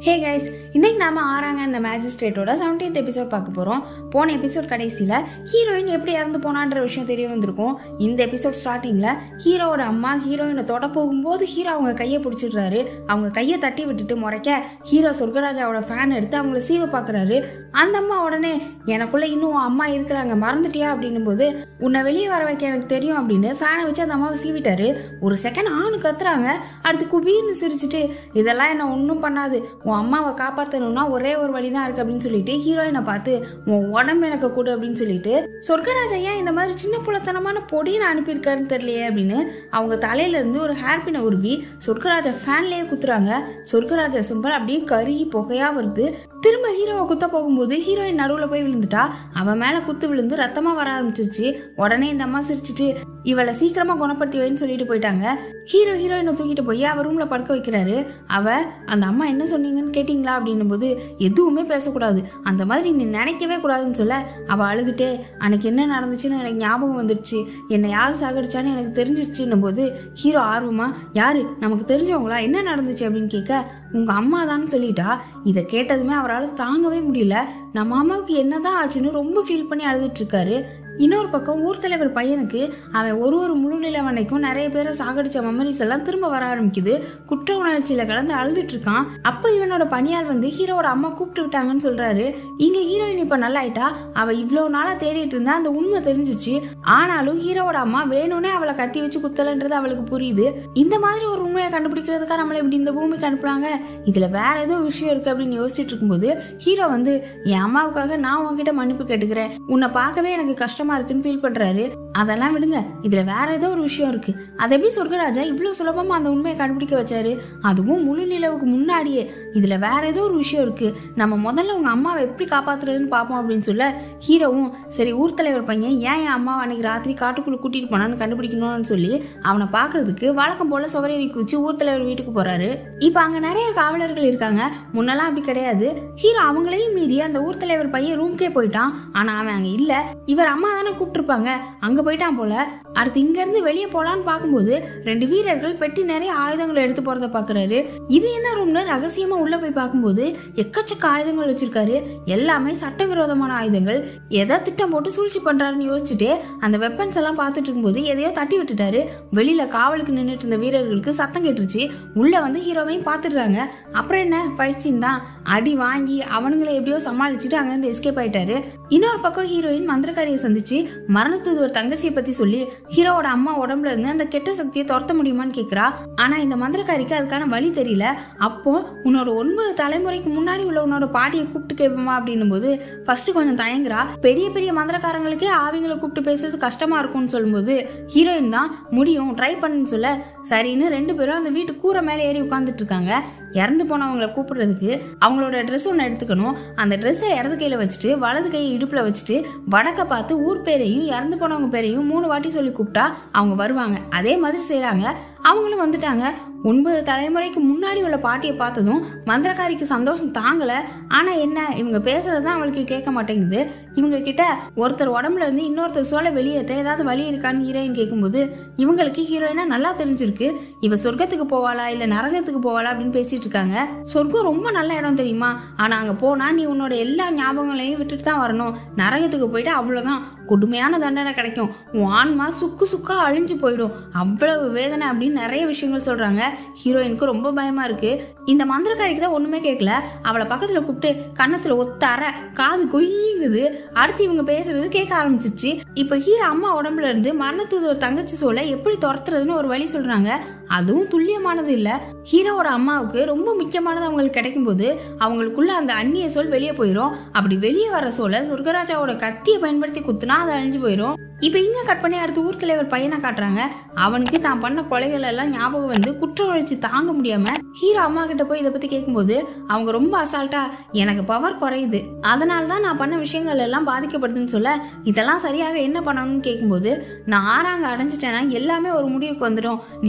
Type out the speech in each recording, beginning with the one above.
hey guys இன்னைக்கு நாம ஆறாங்க இந்த மேஜிஸ்ட்ரேட்டோட செவன்டீன்த் எபிசோட் பார்க்க போறோம் போன எபிசோட் கடைசியில ஹீரோயின் எப்படி இறந்து போனான்ற விஷயம் தெரிய வந்திருக்கும் இந்த எபிசோட் ஸ்டார்டிங்ல ஹீரோவோட அம்மா ஹீரோயினை தொட போகும்போது ஹீரோ அவங்க கையை பிடிச்சிடுறாரு அவங்க கையை தட்டி விட்டுட்டு முறைக்க ஹீரோ சொர்க்கராஜாவோட ஃபேன் எடுத்து அவங்கள சீவ பார்க்கறாரு அந்த அம்மா உடனே எனக்குள்ள இன்னும் உன் அம்மா இருக்கிறாங்க மறந்துட்டியா அப்படின்னும் போது உன்னை வெளியே வர வைக்க எனக்கு தெரியும் அப்படின்னு ஃபேனை வச்சு அந்த அம்மாவை சீவிட்டாரு ஒரு செகண்ட் ஆணு கத்துறாங்க அடுத்து குபீர்னு சிரிச்சுட்டு இதெல்லாம் என்ன ஒன்றும் பண்ணாது உன் அம்மாவை காப்பாற்றணும்னா ஒரே ஒரு வழி தான் இருக்கு அப்படின்னு சொல்லிட்டு ஹீரோயினை பார்த்து உன் உடம்பு எனக்கு கொடு அப்படின்னு சொல்லிட்டு சொர்க்கராஜ் ஐயா இந்த மாதிரி சின்ன புலத்தனமான பொடியை அனுப்பியிருக்காருன்னு தெரியலையே அப்படின்னு அவங்க தலையில இருந்து ஒரு ஹேர் பின்னை உருவி சொர்க்கராஜா ஃபேன்லயே குத்துறாங்க சொர்க்கராஜா சிம்பிள் அப்படியே கருகி புகையா வருது திரும்ப ஹீரோவை குத்த போகும்போது ஹீரோயின் நடுவில் போய் விழுந்துட்டா அவன் மேலே குத்து விழுந்து ரத்தமா வர ஆரம்பிச்சிருச்சு உடனே இந்த அம்மா சிரிச்சிட்டு இவளை சீக்கிரமா குணப்படுத்தி வைன்னு சொல்லிட்டு போயிட்டாங்க ஹீரோ ஹீரோயினை தூக்கிட்டு போய் அவ ரூம்ல படுக்க வைக்கிறாரு அவ அந்த அம்மா என்ன சொன்னீங்கன்னு கேட்டிங்களா அப்படின்னும் போது எதுவுமே பேசக்கூடாது அந்த மாதிரி நீ நினைக்கவே கூடாதுன்னு சொல்ல அவ அழுதுட்டே அன்னைக்கு என்ன நடந்துச்சுன்னு எனக்கு ஞாபகம் வந்துடுச்சு என்னை யார் சாகடிச்சான்னு எனக்கு தெரிஞ்சிருச்சுன்னும் போது ஹீரோ ஆர்வமா யாரு நமக்கு தெரிஞ்சவங்களா என்ன நடந்துச்சு அப்படின்னு கேட்க உங்க அம்மா தான் சொல்லிட்டா இதை கேட்டதுமே அவரால் தாங்கவே முடியல நம்ம அம்மாவுக்கு என்னதான் ஆச்சுன்னு ரொம்ப ஃபீல் பண்ணி அழுதுட்டு இருக்காரு இன்னொரு பக்கம் ஊர் தலைவர் பையனுக்கு அவன் ஒரு ஒரு முழு நிலவனைக்கும் நிறைய பேரை சாகடிச்ச மெமரிஸ் எல்லாம் திரும்ப வர ஆரம்பிக்குது குற்ற உணர்ச்சியில கலந்து அழுதுட்டு இருக்கான் அப்ப இவனோட பணியால் வந்து ஹீரோவோட அம்மா கூப்பிட்டு விட்டாங்கன்னு சொல்றாரு இங்க ஹீரோயின் இப்ப நல்லாயிட்டா அவ இவ்வளவு நாளா தேடிட்டு இருந்தா அந்த உண்மை தெரிஞ்சிச்சு ஆனாலும் ஹீரோவோட அம்மா வேணும்னே அவளை கத்தி வச்சு குத்தலன்றது அவளுக்கு புரியுது இந்த மாதிரி ஒரு உண்மையை கண்டுபிடிக்கிறதுக்காக நம்மளை இப்படி இந்த பூமிக்கு அனுப்புறாங்க இதுல வேற ஏதோ விஷயம் இருக்கு அப்படின்னு யோசிச்சுட்டு இருக்கும்போது ஹீரோ வந்து என் அம்மாவுக்காக நான் உன்கிட்ட மன்னிப்பு கேட்டுக்கிறேன் உன்னை பார்க்கவே எனக்கு கஷ்டமா இருக்குன்னு ஃபீல் பண்றாரு அதெல்லாம் விடுங்க இதுல வேற ஏதோ ஒரு விஷயம் இருக்கு அது எப்படி சொர்க்கராஜா இவ்வளவு சுலபமா அந்த உண்மையை கண்டுபிடிக்க வச்சாரு அதுவும் முழு நிலவுக்கு முன்னாடியே இதுல வேற ஏதோ ஒரு விஷயம் இருக்கு நம்ம முதல்ல உங்க அம்மாவை எப்படி காப்பாத்துறதுன்னு பார்ப்போம் அப்படின்னு சொல்ல ஹீரோவும் சரி ஊர் தலைவர் பையன் ஏன் என் அம்மாவை அன்னைக்கு ராத்திரி காட்டுக்குள்ள கூட்டிட்டு போனான்னு கண்டுபிடிக்கணும்னு சொல்லி அவனை பாக்குறதுக்கு வழக்கம் போல சுவரேறி குதிச்சு ஊர் தலைவர் வீட்டுக்கு போறாரு இப்ப அங்க நிறைய காவலர்கள் இருக்காங்க முன்னெல்லாம் அப்படி கிடையாது ஹீரோ அவங்களையும் மீறி அந்த ஊர் தலைவர் பையன் ரூம்க்கே போயிட்டான் ஆனா அவன் அங்க இல்ல இவர் அம்மா தானே கூப்பிட்டுருப்பாங்க அங்க போயிட்டான் போல அடுத்து இங்க இருந்து வெளியே போலான்னு பார்க்கும்போது ரெண்டு வீரர்கள் பெட்டி நிறைய ஆயுதங்களை எடுத்து போறத பாக்குறாரு இது என்ன ரூம்னு ரகசியமா உள்ள போய் பார்க்கும்போது எக்கச்சக்க ஆயுதங்கள் வச்சிருக்காரு எல்லாமே சட்டவிரோதமான ஆயுதங்கள் எதை திட்டம் போட்டு சூழ்ச்சி பண்றாருன்னு யோசிச்சுட்டு அந்த வெப்பன்ஸ் எல்லாம் பார்த்துட்டு இருக்கும்போது எதையோ தட்டி விட்டுட்டாரு வெளியில காவலுக்கு நின்றுட்டு இருந்த வீரர்களுக்கு சத்தம் கேட்டுருச்சு உள்ள வந்து ஹீரோவையும் பார்த்துடுறாங்க அப்புறம் என்ன ஃபைட் சீன் தான் அடி வாங்கி அவனுங்களை எப்படியோ சமாளிச்சுட்டு அங்கிருந்து எஸ்கேப் ஆயிட்டாரு இன்னொரு பக்கம் ஹீரோயின் மந்திரக்காரியை சந்திச்சு மரணத்துது ஒரு தங்கச்சியை பத்தி சொல்லி ஹீரோவோட அம்மா உடம்புல இருந்து அந்த கெட்ட சக்தியை துரத்த முடியுமான்னு கேக்குறா ஆனா இந்த மந்திரக்காரிக்கு அதுக்கான வழி தெரியல அப்போ உன்னோட ஒன்பது தலைமுறைக்கு முன்னாடி உள்ள உன்னோட பாட்டியை கூப்பிட்டு கேட்போமா அப்படின்னும் போது ஃபர்ஸ்ட் கொஞ்சம் தயங்குறா பெரிய பெரிய மந்திரக்காரங்களுக்கே ஆவிங்களை கூப்பிட்டு பேசுறது கஷ்டமா இருக்கும்னு சொல்லும்போது ஹீரோயின் தான் முடியும் ட்ரை பண்ணுன்னு சொல்ல சரின்னு ரெண்டு பேரும் அந்த வீட்டு கூரை மேலே ஏறி உட்காந்துட்டு இருக்காங்க இறந்து போனவங்களை கூப்பிடுறதுக்கு அவங்களோட ட்ரெஸ் ஒன்று எடுத்துக்கணும் அந்த ட்ரெஸ்ஸை இடது கையில் வச்சுட்டு வலது கையை இடுப்பில் வச்சுட்டு வடக்க பார்த்து ஊர் பேரையும் இறந்து போனவங்க பேரையும் மூணு வாட்டி சொல்லி கூப்பிட்டா அவங்க வருவாங்க அதே மாதிரி செய்கிறாங்க அவங்களும் வந்துட்டாங்க ஒன்பது தலைமுறைக்கு முன்னாடி உள்ள பாட்டியை பார்த்ததும் மந்திரக்காரிக்கு சந்தோஷம் தாங்கல ஆனா என்ன இவங்க பேசுறது தான் அவளுக்கு கேட்க மாட்டேங்குது இவங்க கிட்ட ஒருத்தர் உடம்புல இருந்து இன்னொருத்தர் சோலை வெளியேற்ற ஏதாவது வழி இருக்கான்னு ஹீரோயின் கேட்கும்போது இவங்களுக்கு ஹீரோயினா நல்லா தெரிஞ்சிருக்கு இவ சொர்க்கத்துக்கு போவாளா இல்ல நரகத்துக்கு போவாளா அப்படின்னு பேசிட்டு இருக்காங்க சொர்க்கம் ரொம்ப நல்ல இடம் தெரியுமா ஆனா அங்க போனா நீ உன்னோட எல்லா ஞாபகங்களையும் விட்டுட்டு தான் வரணும் நரகத்துக்கு போயிட்டு அவ்வளவுதான் கொடுமையான தண்டனை கிடைக்கும் உன் ஆன்மா சுக்கு சுக்கா அழிஞ்சு போயிடும் அவ்வளவு வேதனை அப்படின்னு நிறைய விஷயங்கள் சொல்றாங்க ஹீரோயினுக்கு ரொம்ப பயமா இருக்கு இந்த மந்திரக்காரிக்கு தான் ஒண்ணுமே கேட்கல அவளை பக்கத்துல கூப்பிட்டு கன்னத்துல ஒத்த அற காது கொய்யுங்குது அடுத்து இவங்க பேசுறது கேட்க ஆரம்பிச்சிச்சு இப்ப ஹீரோ அம்மா உடம்புல இருந்து மரணத்துது ஒரு தங்கச்சி சோலை எப்படி துரத்துறதுன்னு ஒரு வழி சொல்றாங்க அதுவும் துல்லியமானது இல்ல ஹீரோவோட அம்மாவுக்கு ரொம்ப முக்கியமானது அவங்களுக்கு கிடைக்கும் போது அவங்களுக்குள்ள அந்த அந்நிய சொல் வெளியே போயிடும் அப்படி வெளியே வர சோலை சொர்க்கராஜாவோட கத்தியை பயன்படுத்தி குத்துனா அது அழிஞ்சு போயிடும் இப்ப இங்க கட் பண்ணி அடுத்து ஊர் தலைவர் பையனை காட்டுறாங்க அவனுக்கு தான் பண்ண கொலைகள் எல்லாம் ஞாபகம் வந்து குற்ற உணர்ச்சி தாங்க முடியாம ஹீரோ அம்மா கிட்ட போய் இதை பத்தி கேட்கும்போது அவங்க ரொம்ப அசால்ட்டா எனக்கு பவர் குறையுது அதனால தான் நான் பண்ண விஷயங்கள் எல்லாம் பாதிக்கப்படுதுன்னு சொல்ல இதெல்லாம் சரியாக என்ன பண்ணணும்னு கேட்கும்போது நான் ஆறாங்க அடைஞ்சிட்டேன்னா எல்லாமே ஒரு முடிவுக்கு வந்துடும் நீ முதல்ல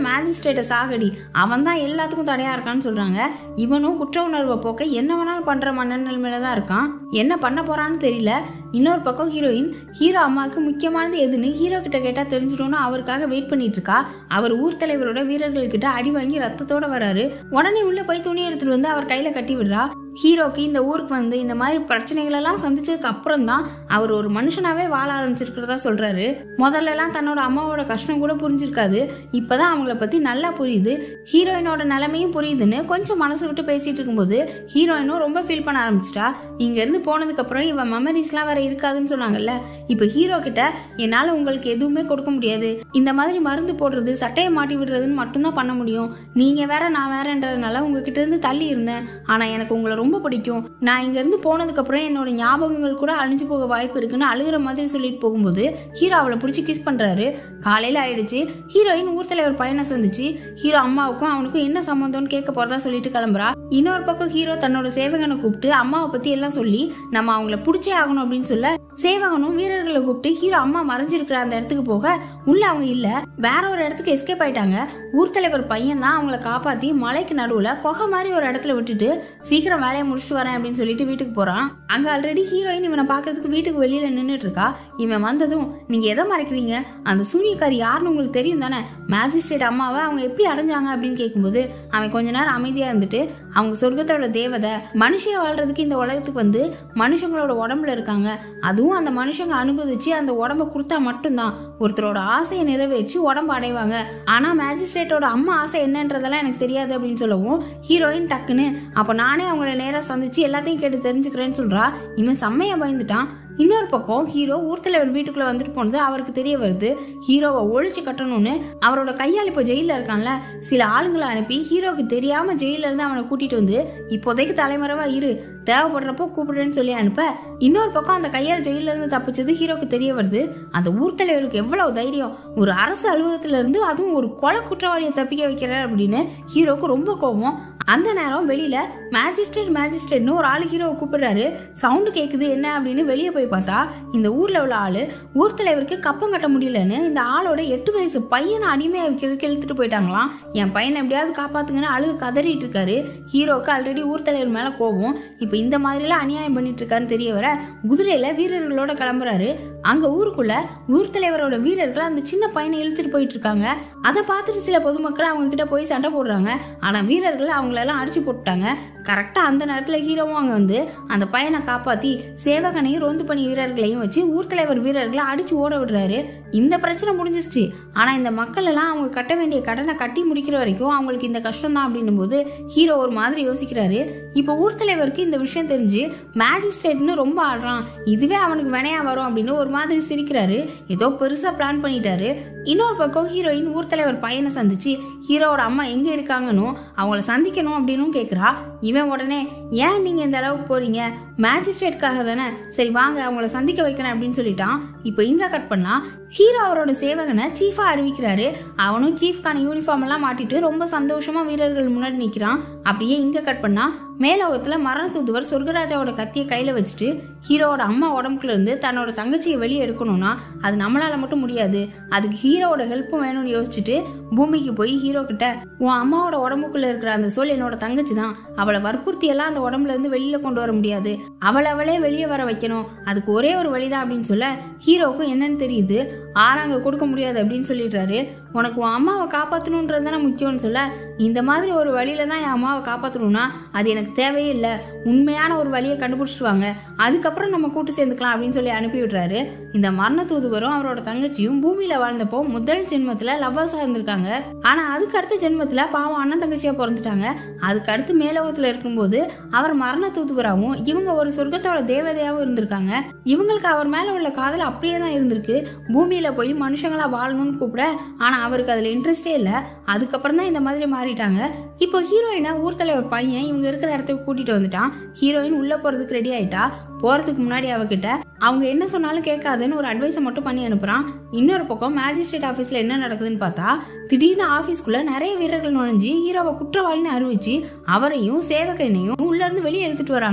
மேஜிஸ்ட்ரேட்டை சாகடி அவன் தான் எல்லாத்துக்கும் தடையா இருக்கான்னு சொல்றாங்க இவனும் குற்ற உணர்வை போக்க என்ன வேணாலும் பண்ற மனநிலைமையில தான் இருக்கான் என்ன பண்ண போறான்னு தெரியல இன்னொரு பக்கம் ஹீரோயின் ஹீரோ அம்மாவுக்கு முக்கியமானது எதுன்னு ஹீரோ கிட்ட கேட்டா தெரிஞ்சிடும்னு அவருக்காக வெயிட் பண்ணிட்டு இருக்கா அவர் ஊர் தலைவரோட வீரர்கள் கிட்ட அடி வாங்கி ரத்தத்தோட வராரு உடனே உள்ள போய் துணி எடுத்துட்டு வந்து அவர் கையில கட்டி விடுறா ஹீரோக்கு இந்த ஊருக்கு வந்து இந்த மாதிரி பிரச்சனைகள் எல்லாம் சந்திச்சதுக்கு அப்புறம் தான் அவர் ஒரு மனுஷனாவே வாழ ஆரம்பிச்சிருக்கிறதா சொல்றாரு முதல்ல எல்லாம் தன்னோட அம்மாவோட கஷ்டம் கூட புரிஞ்சிருக்காது இப்பதான் அவங்கள பத்தி நல்லா புரியுது ஹீரோயினோட நிலைமையும் புரியுதுன்னு கொஞ்சம் மனசு விட்டு பேசிட்டு இருக்கும்போது ஹீரோயினும் ரொம்ப ஃபீல் பண்ண ஆரம்பிச்சிட்டா இங்க இருந்து போனதுக்கு அப்புறம் இவன் மெமரிஸ்லாம் வேற இருக்காதுன்னு சொன்னாங்கல்ல இப்போ ஹீரோ கிட்ட என்னால உங்களுக்கு எதுவுமே கொடுக்க முடியாது இந்த மாதிரி மருந்து போடுறது சட்டையை மாட்டி விடுறதுன்னு மட்டும்தான் பண்ண முடியும் நீங்க வேற நான் வேறன்றதுனால உங்ககிட்ட இருந்து தள்ளி இருந்தேன் ஆனா எனக்கு உங்களை ரொம்ப பிடிக்கும் நான் இங்க இருந்து போனதுக்கு அப்புறம் என்னோட ஞாபகங்கள் கூட அழிஞ்சு போக வாய்ப்பு இருக்குன்னு அழுகிற மாதிரி சொல்லிட்டு போகும்போது ஹீரோ அவளை பிடிச்சி கிஸ் பண்றாரு காலையில ஆயிடுச்சு ஹீரோயின் ஊர் தலைவர் பையனை சந்திச்சு ஹீரோ அம்மாவுக்கும் அவனுக்கும் என்ன சம்மந்தம்னு கேட்க போறதா சொல்லிட்டு கிளம்புறா இன்னொரு பக்கம் ஹீரோ தன்னோட சேவகனை கூப்பிட்டு அம்மாவை பத்தி எல்லாம் சொல்லி நம்ம அவங்கள பிடிச்சே ஆகணும் அப்படின்னு சொல்ல சேவகனும் வீரர்களை கூப்பிட்டு ஹீரோ அம்மா மறைஞ்சிருக்கிற அந்த இடத்துக்கு போக உள்ள அவங்க இல்ல வேற ஒரு இடத்துக்கு எஸ்கேப் ஆயிட்டாங்க ஊர் தலைவர் பையன் தான் அவங்கள காப்பாத்தி மலைக்கு நடுவுல குகை மாதிரி ஒரு இடத்துல விட்டுட்டு சீக்கிரம் வேலையை முடிச்சுட்டு வரேன் அப்படின்னு சொல்லிட்டு வீட்டுக்கு போறான் அங்க ஆல்ரெடி ஹீரோயின் இவனை பாக்குறதுக்கு வீட்டுக்கு வெளியில நின்னுட்டு இருக்கா இவன் வந்ததும் நீங்க எதை மறைக்கிறீங்க அந்த சூனியக்காரி யாருன்னு உங்களுக்கு தெரியும் தானே மேஜிஸ்ட்ரேட் அம்மாவை அவங்க எப்படி அடைஞ்சாங்க அப்படின்னு கேட்கும்போது அவன் கொஞ்ச நேரம் அமைதியா இருந்துட்டு அவங்க சொர்க்கத்தோட தேவதை மனுஷன் வாழ்றதுக்கு இந்த உலகத்துக்கு வந்து மனுஷங்களோட உடம்புல இருக்காங்க அதுவும் அந்த மனுஷங்க அனுபவிச்சு அந்த உடம்ப கொடுத்தா மட்டும்தான் ஒருத்தரோட ஆசையை நிறைவேற்றி உடம்பு அடைவாங்க ஆனா மேஜிஸ்ட்ரேட்டோட அம்மா ஆசை என்னன்றதெல்லாம் எனக்கு தெரியாது அப்படின்னு சொல்லவும் ஹீரோயின் டக்குன்னு அப்ப நானே அவங்கள நேரா சந்திச்சு எல்லாத்தையும் கேட்டு தெரிஞ்சுக்கிறேன்னு சொல்றா இவன் செம்மையா பயந்துட்டான் இன்னொரு பக்கம் ஹீரோ ஊர் தலைவர் வீட்டுக்குள்ள வந்துட்டு போனது அவருக்கு தெரிய வருது ஹீரோவை ஒழிச்சு கட்டணும்னு அவரோட கையால் இப்போ ஜெயில இருக்கான்ல சில ஆளுங்களை அனுப்பி ஹீரோக்கு தெரியாம ஜெயில இருந்து அவனை கூட்டிட்டு வந்து இப்போதைக்கு தலைமறைவா இரு தேவைப்படுறப்போ கூப்பிடுறேன்னு சொல்லி அனுப்ப இன்னொரு பக்கம் அந்த கையால் ஜெயில இருந்து தப்பிச்சது ஹீரோக்கு தெரிய வருது அந்த ஊர் தலைவருக்கு எவ்வளவு தைரியம் ஒரு அரசு அலுவலகத்துல இருந்து அதுவும் ஒரு கொலை குற்றவாளியை தப்பிக்க வைக்கிறார் அப்படின்னு ஹீரோக்கு ரொம்ப கோபம் அந்த நேரம் வெளியில மேஜிஸ்ட்ரேட் மேஜிஸ்ட்ரேட்னு ஒரு ஆளு ஹீரோவை கூப்பிடுறாரு சவுண்டு கேக்குது என்ன அப்படின்னு வெளியே போய் பார்த்தா இந்த ஊர்ல உள்ள ஆளு ஊர் தலைவருக்கு கப்பம் கட்ட முடியலன்னு இந்த ஆளோட எட்டு வயசு பையனை அடிமையா வைக்கிறதுக்கு இழுத்துட்டு போயிட்டாங்களாம் என் பையனை எப்படியாவது காப்பாத்துங்கன்னு அழுது கதறிட்டு இருக்காரு ஹீரோக்கு ஆல்ரெடி ஊர் தலைவர் மேல கோபம் இப்போ இந்த மாதிரிலாம் அநியாயம் பண்ணிட்டு இருக்காருன்னு தெரிய வர குதிரையில வீரர்களோட கிளம்புறாரு அங்க ஊருக்குள்ள ஊர் தலைவரோட வீரர்கள் அந்த சின்ன பையனை இழுத்துட்டு போயிட்டு இருக்காங்க அதை பார்த்துட்டு சில பொதுமக்கள் அவங்க கிட்ட போய் சண்டை போடுறாங்க ஆனா வீரர்கள் அவங்களெல்லாம் அடிச்சு போட்டுட்டாங்க கரெக்டா அந்த நேரத்துல ஹீரோவும் அங்க வந்து அந்த பையனை காப்பாத்தி சேவகனையும் ரோந்து பணி வீரர்களையும் வச்சு ஊர் தலைவர் வீரர்களை அடிச்சு ஓட விடுறாரு இந்த பிரச்சனை முடிஞ்சிருச்சு ஆனா இந்த மக்கள் எல்லாம் அவங்க கட்ட வேண்டிய கடனை கட்டி முடிக்கிற வரைக்கும் அவங்களுக்கு இந்த கஷ்டம் தான் அப்படின்னும் போது ஹீரோ ஒரு மாதிரி யோசிக்கிறாரு இப்போ ஊர் தலைவருக்கு இந்த விஷயம் தெரிஞ்சு மேஜிஸ்ட்ரேட்னு ரொம்ப ஆடுறான் இதுவே அவனுக்கு வினையா வரும் அப்படின்னு ஒரு மாதிரி சிரிக்கிறாரு ஏதோ பெருசா பிளான் பண்ணிட்டாரு இன்னொரு பக்கம் ஹீரோயின் ஊர் தலைவர் பையனை சந்திச்சு ஹீரோவோட அம்மா எங்க இருக்காங்கன்னு அவங்கள சந்திக்கணும் அப்படின்னு கேக்குறா இவன் உடனே ஏன் நீங்க இந்த அளவுக்கு போறீங்க மேஜிஸ்ட்ரேட்காக தானே சரி வாங்க அவங்கள சந்திக்க வைக்கிறேன் அப்படின்னு சொல்லிட்டான் இப்போ இங்க கட் பண்ணா ஹீரோ அவரோட சேவகனை சீஃபா அறிவிக்கிறாரு அவனும் சீஃப்கான யூனிஃபார்ம் எல்லாம் மாட்டிட்டு ரொம்ப சந்தோஷமா வீரர்கள் முன்னாடி நிக்கிறான் அப்படியே இங்க கட் பண்ணா மேலோகத்துல மரண தூதுவர் சொர்க்கராஜாவோட கத்தியை கையில வச்சுட்டு ஹீரோவோட அம்மா உடம்புக்குள்ள இருந்து தன்னோட தங்கச்சியை வெளியே எடுக்கணும்னா அது நம்மளால மட்டும் முடியாது அதுக்கு ஹீரோவோட ஹெல்ப்பும் வேணும்னு யோசிச்சுட்டு பூமிக்கு போய் ஹீரோ கிட்ட உன் அம்மாவோட உடம்புக்குள்ள இருக்கிற அந்த சொல் என்னோட தங்கச்சி தான் அவளை வற்புறுத்தி எல்லாம் அந்த உடம்புல இருந்து வெளியில கொண்டு வர முடியாது அவளை அவளே வெளியே வர வைக்கணும் அதுக்கு ஒரே ஒரு வழிதான் அப்படின்னு சொல்ல ஹீரோவுக்கும் என்னன்னு தெரியுது ஆறாங்க கொடுக்க முடியாது அப்படின்னு சொல்லிடுறாரு உனக்கு உன் அம்மாவை காப்பாற்றணுன்றது தானே முக்கியம்னு சொல்ல இந்த மாதிரி ஒரு வழியில தான் என் அம்மாவை காப்பாற்றணும்னா அது எனக்கு தேவையே இல்லை உண்மையான ஒரு வழியை கண்டுபிடிச்சிட்டு வாங்க அதுக்கப்புறம் நம்ம கூட்டு சேர்ந்துக்கலாம் அப்படின்னு சொல்லி அனுப்பி விடுறாரு இந்த மரண தூதுவரும் அவரோட தங்கச்சியும் பூமியில வாழ்ந்தப்போ முதல் ஜென்மத்துல லவ்வர்ஸா இருந்திருக்காங்க ஆனா அதுக்கு அடுத்த ஜென்மத்துல பாவம் அண்ணன் தங்கச்சியா பிறந்துட்டாங்க அதுக்கு அடுத்து மேலோகத்துல இருக்கும்போது அவர் மரண தூதுவராகவும் இவங்க ஒரு சொர்க்கத்தோட தேவதையாவும் இருந்திருக்காங்க இவங்களுக்கு அவர் மேல உள்ள காதல் அப்படியே தான் இருந்திருக்கு பூமியில போய் மனுஷங்களா வாழணும்னு கூப்பிட ஆனா அவருக்கு அதுல இன்ட்ரெஸ்டே இல்ல அதுக்கப்புறம் தான் இந்த மாதிரி மாறிட்டாங்க இப்போ ஹீரோயினை ஊர் தலைவர் பையன் இவங்க இருக்கிற இடத்துக்கு கூட்டிட்டு வந்துட்டான் ஹீரோயின் உள்ள போறதுக்கு ரெடி ஆயிட்டா போறதுக்கு முன்னாடி அவகிட்ட அவங்க என்ன சொன்னாலும் கேட்காதுன்னு ஒரு அட்வைஸை மட்டும் பண்ணி அனுப்புறான் இன்னொரு பக்கம் மேஜிஸ்ட்ரேட் ஆஃபீஸ்ல என்ன நடக்குதுன்னு பார்த்தா திடீர்னு ஆஃபீஸ்க்குள்ள நிறைய வீரர்கள் நுழைஞ்சு ஹீரோவை குற்றவாளின்னு அறிவிச்சு அவரையும் சேவகனையும் உள்ள இருந்து வெளியே எடுத்துட்டு வராங்க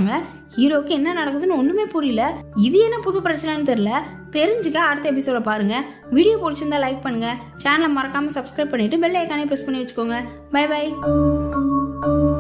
ஹீரோக்கு என்ன நடக்குதுன்னு ஒண்ணுமே புரியல இது என்ன புது பிரச்சனைன்னு தெரியல தெரிஞ்சுக்க அடுத்த எபிசோட பாருங்க வீடியோ பிடிச்சிருந்தா லைக் பண்ணுங்க சேனலை மறக்காம சப்ஸ்கிரைப் பண்ணிட்டு பெல் ஐக்கானே ப்ரெஸ் பண்ணி வச்சுக்கோங்க பை பை